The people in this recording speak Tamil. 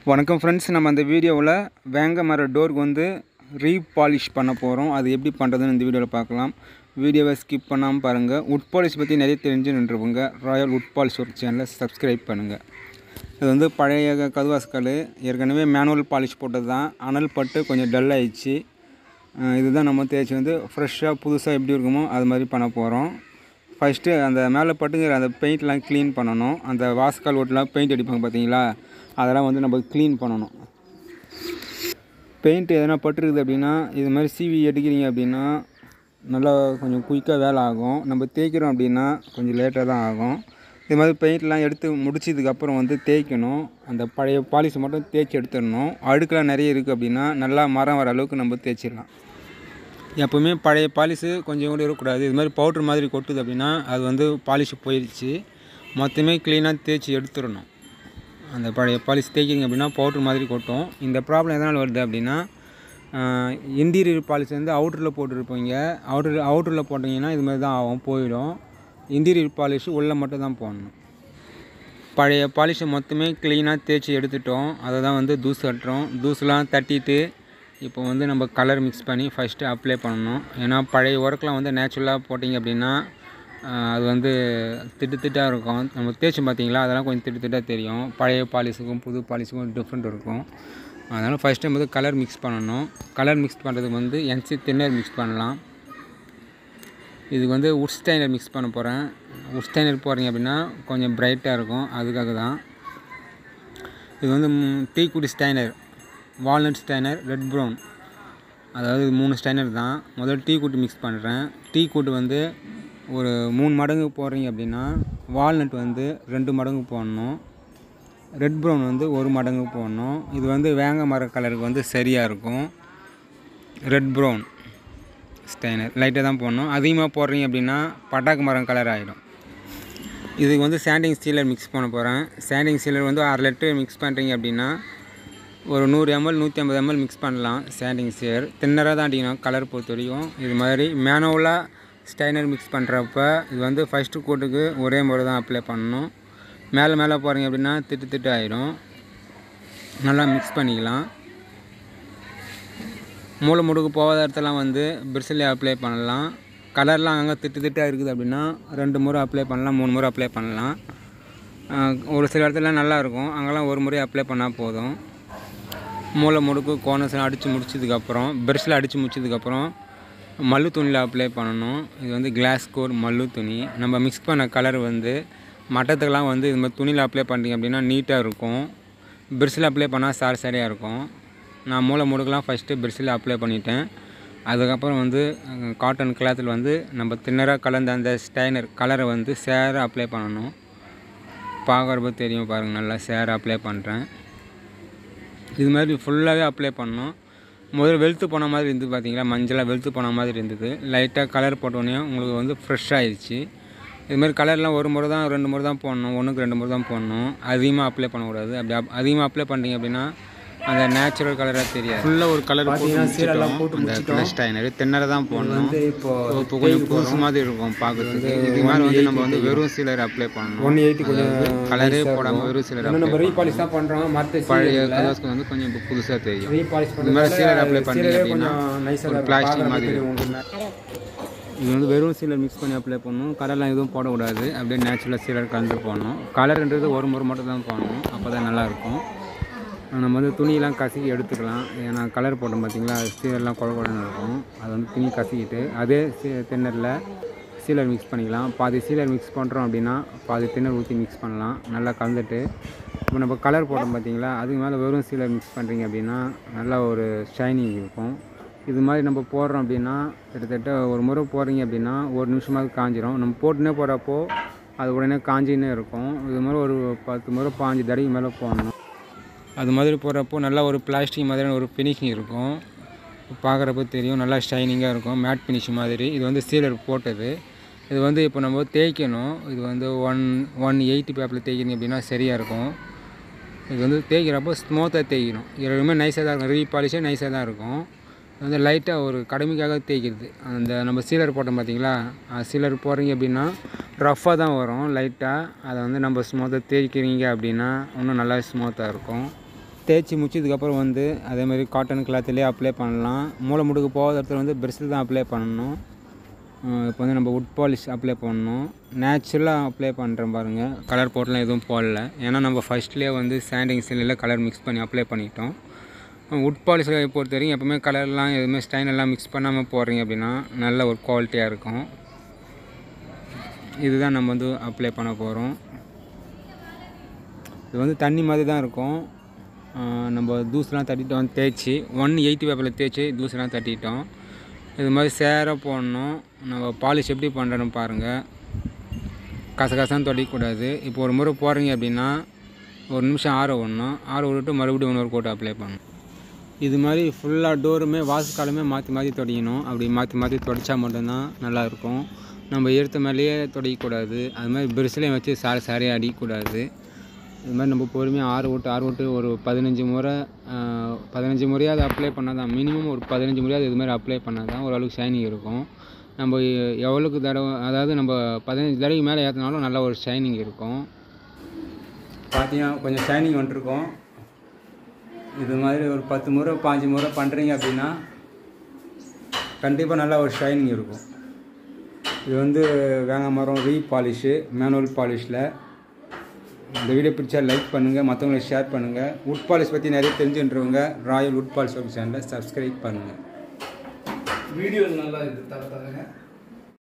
வணக்கம் ஃப்ரெண்ட்ஸ் நம்ம அந்த வீடியோவில் வேங்க மர டோருக்கு வந்து ரீபாலிஷ் பண்ண போகிறோம் அது எப்படி பண்ணுறதுன்னு இந்த வீடியோவில் பார்க்கலாம் வீடியோவை ஸ்கிப் பண்ணாமல் பாருங்கள் உட் பாலிஷ் பற்றி நிறைய தெரிஞ்சு நின்றுவங்க ராயல் உட் பாலிஷ் ஒரு சேனலை சப்ஸ்கிரைப் பண்ணுங்கள் இது வந்து பழைய கதுவாஸ்கல் ஏற்கனவே மேனுவல் பாலிஷ் போட்டது தான் அனல் பட்டு கொஞ்சம் டல் ஆயிடுச்சு அஹ் இதுதான் நம்ம தேய்ச்சி வந்து ஃப்ரெஷ்ஷாக புதுசாக எப்படி இருக்குமோ அது மாதிரி பண்ண போகிறோம் ஃபஸ்ட்டு அந்த மேலே பட்டுங்கிற அந்த பெயிண்ட்லாம் க்ளீன் பண்ணணும் அந்த வாஸ்கால் ஓட்டெலாம் பெயிண்ட் அடிப்பாங்க பார்த்தீங்களா அதெல்லாம் வந்து நம்ம க்ளீன் பண்ணணும் பெயிண்ட் எதனா பட்டுருக்குது அப்படின்னா இது மாதிரி சிவி எடுக்கிறீங்க அப்படின்னா நல்லா கொஞ்சம் குயிக்காக வேலை ஆகும் நம்ம தேய்க்கிறோம் அப்படின்னா கொஞ்சம் லேட்டாக தான் ஆகும் இது மாதிரி பெயிண்ட்லாம் எடுத்து முடிச்சதுக்கப்புறம் வந்து தேய்க்கணும் அந்த பழைய பாலிஷ் மட்டும் தேய்ச்சி எடுத்துடணும் அழுக்கெலாம் நிறைய இருக்குது அப்படின்னா நல்லா மரம் வர அளவுக்கு நம்ம தேய்ச்சிடலாம் எப்போவுமே பழைய பாலிஷு கொஞ்சம் கூட இருக்கக்கூடாது இது மாதிரி பவுட்ரு மாதிரி கொட்டுது அப்படின்னா அது வந்து பாலிஷ் போயிடுச்சு மொத்தமே க்ளீனாக தேய்ச்சி எடுத்துடணும் அந்த பழைய பாலிஷ் தேய்க்கிங்க அப்படின்னா பவுட்ரு மாதிரி கொட்டும் இந்த ப்ராப்ளம் எதனால் வருது அப்படின்னா இன்டீரியர் பாலிஷ் வந்து அவுட்டரில் போட்டுருப்பீங்க அவுட்டர் அவுட்டரில் போட்டிங்கன்னா இது மாதிரி தான் ஆகும் போயிடும் இன்டீரியர் பாலிஷ் உள்ளே மட்டும் தான் போடணும் பழைய பாலிஷை மொத்தமே க்ளீனாக தேய்ச்சி எடுத்துட்டோம் அதை தான் வந்து தூசு கட்டுறோம் தூசுலாம் தட்டிட்டு இப்போ வந்து நம்ம கலர் மிக்ஸ் பண்ணி ஃபஸ்ட்டு அப்ளை பண்ணணும் ஏன்னா பழைய ஒர்க்லாம் வந்து நேச்சுரலாக போட்டிங்க அப்படின்னா ஆஹ், அது வந்து திட்டு திட்டாக இருக்கும் நம்ம தேய்ச்சி பார்த்தீங்களா அதெல்லாம் கொஞ்சம் திட்டு திட்டாக தெரியும் பழைய பாலிஷுக்கும் புது பாலிஷுக்கும் டிஃப்ரெண்ட் இருக்கும் அதனால் ஃபஸ்ட் டைம் வந்து கலர் மிக்ஸ் பண்ணணும் கலர் மிக்ஸ் பண்ணுறதுக்கு வந்து என்சி தின்னர் மிக்ஸ் பண்ணலாம் இதுக்கு வந்து உட் ஸ்டைனர் மிக்ஸ் பண்ண போகிறேன் உட் ஸ்டைனர் போடுறீங்க அப்படின்னா கொஞ்சம் பிரைட்டாக இருக்கும் அதுக்காக தான் இது வந்து டீ குடி stainer walnut stainer red brown அதாவது இது மூணு ஸ்டைனர் தான் முதல்ல டீ கூட்டு மிக்ஸ் பண்ணுறேன் டீ கூட்டு வந்து ஒரு மூணு மடங்கு போடுறீங்க அப்படின்னா வால்நட் வந்து ரெண்டு மடங்கு போடணும் ரெட் ப்ரௌன் வந்து ஒரு மடங்கு போடணும் இது வந்து வேங்க மர கலருக்கு வந்து சரியாக இருக்கும் ரெட் ப்ரௌன் ஸ்டைனர் லைட்டாக தான் போடணும் அதிகமாக போடுறீங்க அப்படின்னா பட்டாக்கு மரம் கலர் ஆகிடும் இதுக்கு வந்து சாண்டிங் சீலர் மிக்ஸ் பண்ண போகிறேன் சாண்டிங் சீலர் வந்து அரை லிட்டர் மிக்ஸ் பண்ணுறீங்க அப்படின்னா ஒரு நூறு எம்எல் நூற்றி ஐம்பது எம்எல் மிக்ஸ் பண்ணலாம் சாண்டிங் சீலர் தின்னராக தான் அடிக்கணும் கலர் பொறுத்த வரைக்கும் இது மாதிரி மேனுவலாக ஸ்டைனர் மிக்ஸ் பண்ணுறப்ப இது வந்து ஃபஸ்ட்டு கோட்டுக்கு ஒரே முறை தான் அப்ளை பண்ணணும் மேலே மேலே போகிறீங்க அப்படின்னா திட்டு திட்டு ஆகிடும் நல்லா மிக்ஸ் பண்ணிக்கலாம் மூளை முடுக்கு போகாத இடத்துலாம் வந்து பிரிசிலே அப்ளை பண்ணலாம் கலர்லாம் அங்கே திட்டு திட்டாக இருக்குது அப்படின்னா ரெண்டு முறை அப்ளை பண்ணலாம் மூணு முறை அப்ளை பண்ணலாம் ஆஹ் ஒரு சில இடத்துல நல்லா இருக்கும் அங்கெல்லாம் ஒரு முறை அப்ளை பண்ணால் போதும் மூளை முடுக்கு கோனஸ்லாம் அடித்து முடிச்சதுக்கப்புறம் ப்ரெஷ்ஷில் அடித்து முடிச்சதுக்கப்புறம் மல்லு துணியில் அப்ளை பண்ணணும் இது வந்து கிளாஸ் கோர் மல்லு துணி நம்ம மிக்ஸ் பண்ண கலர் வந்து மட்டத்துக்கெல்லாம் வந்து இது மாதிரி துணியில் அப்ளை பண்ணிட்டீங்க அப்படின்னா நீட்டாக இருக்கும் ப்ரெஷ்ஷில் அப்ளை பண்ணால் சாரி சாரியாக இருக்கும் நான் மூளை முடுக்கெலாம் ஃபஸ்ட்டு ப்ரெஷ்ஷில் அப்ளை பண்ணிட்டேன் அதுக்கப்புறம் வந்து காட்டன் கிளாத்தில் வந்து நம்ம தின்னராக கலந்த அந்த ஸ்டைனர் கலரை வந்து சேர அப்ளை பண்ணணும் பார்க்குறப்ப தெரியும் பாருங்கள் நல்லா சேர அப்ளை பண்ணுறேன் இது மாதிரி ஃபுல்லாகவே அப்ளை பண்ணோம் முதல்ல வெளுத்து போன மாதிரி இருந்தது பார்த்தீங்களா மஞ்சளாக வெளுத்து போன மாதிரி இருந்தது லைட்டாக கலர் போட்டோன்னே உங்களுக்கு வந்து ஃப்ரெஷ் ஆயிடுச்சு இது மாதிரி கலர்லாம் ஒரு முறை தான் ரெண்டு முறை தான் போடணும் ஒன்றுக்கு ரெண்டு முறை தான் போடணும் அதிகமாக அப்ளை பண்ணக்கூடாது அப்படி அப்- அதிகமாக அப்ளை பண்ணிட்டீங்க அப்படின்னா அந்த நேச்சுரல் கலராக தெரியாது ஃபுல்லாக ஒரு கலர் போட்டு முடிச்சிட்டோம் அந்த க்ளஷ் டைனர் தென்னரை தான் போடணும் இப்போ இப்போ கொஞ்சம் புதுசு மாதிரி இருக்கும் பார்க்கறதுக்கு இதுக்கு மேலே வந்து நம்ம வந்து வெறும் சீலர் அப்ளை பண்ணணும் ஒன் எயிட்டி கொஞ்சம் கலரே போடாமல் வெறும் சீலர் இன்னும் அப்ளை நம்ம ரீபாலிஷ் தான் பண்ணுறோம் மற்ற பழைய கலர்ஸ்க்கு வந்து கொஞ்சம் இப்போ புதுசாக தெரியும் ரீபாலிஷ் இது மாதிரி சீலர் அப்ளை பண்ணுறது பண்ணீங்க அப்படின்னா கொஞ்சம் நைஸாக ஒரு இருக்கும் பிளாஸ்டிக் பார்க்கறதுக்கு மாதிரி தெரியும் இருக்கும். உங்களுக்கு. இது வந்து வெறும் சீலர் மிக்ஸ் பண்ணி அப்ளை பண்ணணும் கலர்லாம் எதுவும் போடக்கூடாது அப்படியே நேச்சுரலாக சீலர் கலந்து போடணும் கலர்ன்றது ஒரு முறை மட்டும் தான் போடணும் அப்போ தான் நல்லாயிருக்கும் நம்ம வந்து துணியெல்லாம் கசக்கி எடுத்துக்கலாம் ஏன்னா கலர் போட்டோம் பார்த்தீங்களா சீலர்லாம் குழ குழன்னு இருக்கும் அதை வந்து துணி கசக்கிட்டு அதே சீ தின்னரில் சீலர் மிக்ஸ் பண்ணிக்கலாம் பாதி சீலர் மிக்ஸ் பண்ணுறோம் அப்படின்னா பாதி தின்னர் ஊற்றி மிக்ஸ் பண்ணலாம் நல்லா கலந்துட்டு இப்போ நம்ம கலர் போட்டோம் பார்த்தீங்களா அதுக்கு மேலே வெறும் சீலர் மிக்ஸ் பண்ணுறீங்க அப்படின்னா நல்லா ஒரு ஷைனிங் இருக்கும் இது மாதிரி நம்ம போடுறோம் அப்படின்னா கிட்டத்தட்ட ஒரு முறை போடுறீங்க அப்படின்னா ஒரு நிமிஷமாவது காஞ்சிரும் நம்ம போட்டுனே போகிறப்போ அது உடனே காஞ்சின்னே இருக்கும் இது மாதிரி ஒரு பத்து முறை பாஞ்சு தடவைக்கு மேலே போடணும் அது மாதிரி போடுறப்போ நல்லா ஒரு பிளாஸ்டிக் மாதிரியான ஒரு ஃபினிஷிங் இருக்கும் பார்க்குறப்போ தெரியும் நல்லா ஷைனிங்காக இருக்கும் மேட் ஃபினிஷ் மாதிரி இது வந்து சீலர் போட்டது இது வந்து இப்போ நம்ம தேய்க்கணும் இது வந்து ஒன் ஒன் எயிட்டி பேப்பரில் தேய்க்கணும் அப்படின்னா சரியாக இருக்கும் இது வந்து தேய்க்கிறப்போ ஸ்மூத்தாக தேய்க்கணும் எல்லாமே நைஸாக தான் இருக்கும் ரீபாலிஷே நைஸாக தான் இருக்கும் இது வந்து லைட்டாக ஒரு கடமைக்காக தேய்க்கிறது அந்த நம்ம சீலர் போட்டோம் பார்த்தீங்களா சீலர் போடுறீங்க அப்படின்னா ரஃப்பாக தான் வரும் லைட்டாக அதை வந்து நம்ம ஸ்மூத்தாக தேய்க்கிறீங்க அப்படின்னா இன்னும் நல்லா ஸ்மூத்தாக இருக்கும் தேய்ச்சி முடிச்சதுக்கப்புறம் வந்து அதே மாதிரி காட்டன் கிளாத்துலேயே அப்ளை பண்ணலாம் மூளை முடுக்கு போகாத இடத்துல வந்து பிரஷில் தான் அப்ளை பண்ணணும் இப்போ வந்து நம்ம உட் பாலிஷ் அப்ளை பண்ணணும் நேச்சுரலாக அப்ளை பண்ணுறேன் பாருங்கள் கலர் போட்டெலாம் எதுவும் போடல ஏன்னா நம்ம ஃபஸ்ட்லேயே வந்து சாண்டிங் சில்லில் கலர் மிக்ஸ் பண்ணி அப்ளை பண்ணிட்டோம் உட் பாலிஷில் பொறுத்த வரைக்கும் எப்போவுமே கலர்லாம் எதுவுமே ஸ்டைன் எல்லாம் மிக்ஸ் பண்ணாமல் போடுறீங்க அப்படின்னா நல்ல ஒரு குவாலிட்டியாக இருக்கும் இதுதான் நம்ம வந்து அப்ளை பண்ண போகிறோம் இது வந்து தண்ணி மாதிரி தான் இருக்கும் ஆஹ் நம்ம தூசுலாம் தட்டிட்டோம் தேய்ச்சி ஒன் எயிட்டி பேப்பரில் தேய்ச்சி தூசுலாம் தட்டிட்டோம் இது மாதிரி சேராக போடணும் நம்ம பாலிஷ் எப்படி பண்ணுறோன்னு பாருங்கள் கசகசன்னு தொடைக்கூடாது இப்போ ஒரு முறை போடுறீங்க அப்படின்னா ஒரு நிமிஷம் ஆற விடணும் ஆற விட்டுட்டு மறுபடியும் இன்னொரு கோட்டை அப்ளை பண்ணணும் இது மாதிரி ஃபுல்லாக டோருமே வாசுக்காலுமே மாற்றி மாற்றி துடைக்கணும் அப்படி மாற்றி மாற்றி துடைச்சா மட்டும்தான் நல்லாயிருக்கும் நம்ம எடுத்த மேலேயே துடைக்கக்கூடாது அது மாதிரி பிரிசிலையும் வச்சு சாரி சாரியாக அடிக்கக்கூடாது இது மாதிரி நம்ம பொறுமையாக ஆறு விட்டு ஆறு விட்டு ஒரு பதினஞ்சு முறை ஆஹ், பதினஞ்சு முறையாவது அப்ளை பண்ணால் தான் மினிமம் ஒரு பதினஞ்சு முறையாவது இது மாதிரி அப்ளை பண்ணால் தான் ஓரளவுக்கு ஷைனிங் இருக்கும் நம்ம எ- எவ்வளோக்கு தடவை அதாவது நம்ம பதினஞ்சு தடவைக்கு மேலே ஏற்றினாலும் நல்ல ஒரு ஷைனிங் இருக்கும் பார்த்தீங்கன்னா கொஞ்சம் ஷைனிங் வந்துருக்கும் இது மாதிரி ஒரு பத்து முறை பாஞ்சு முறை பண்ணுறீங்க அப்படின்னா கண்டிப்பாக நல்லா ஒரு ஷைனிங் இருக்கும் இது வந்து வேங்க மரம் ரீ பாலிஷு மேனுவல் பாலிஷில் இந்த வீடியோ பிடிச்சா லைக் பண்ணுங்கள் மற்றவங்களுக்கு ஷேர் பண்ணுங்கள் உட் பாலிஷ் பற்றி நிறைய தெரிஞ்சுன்றவங்க ராயல் உட் பாலிஷ் சேனலை சப்ஸ்கிரைப் பண்ணுங்கள் வீடியோ நல்லா இது தர தரங்க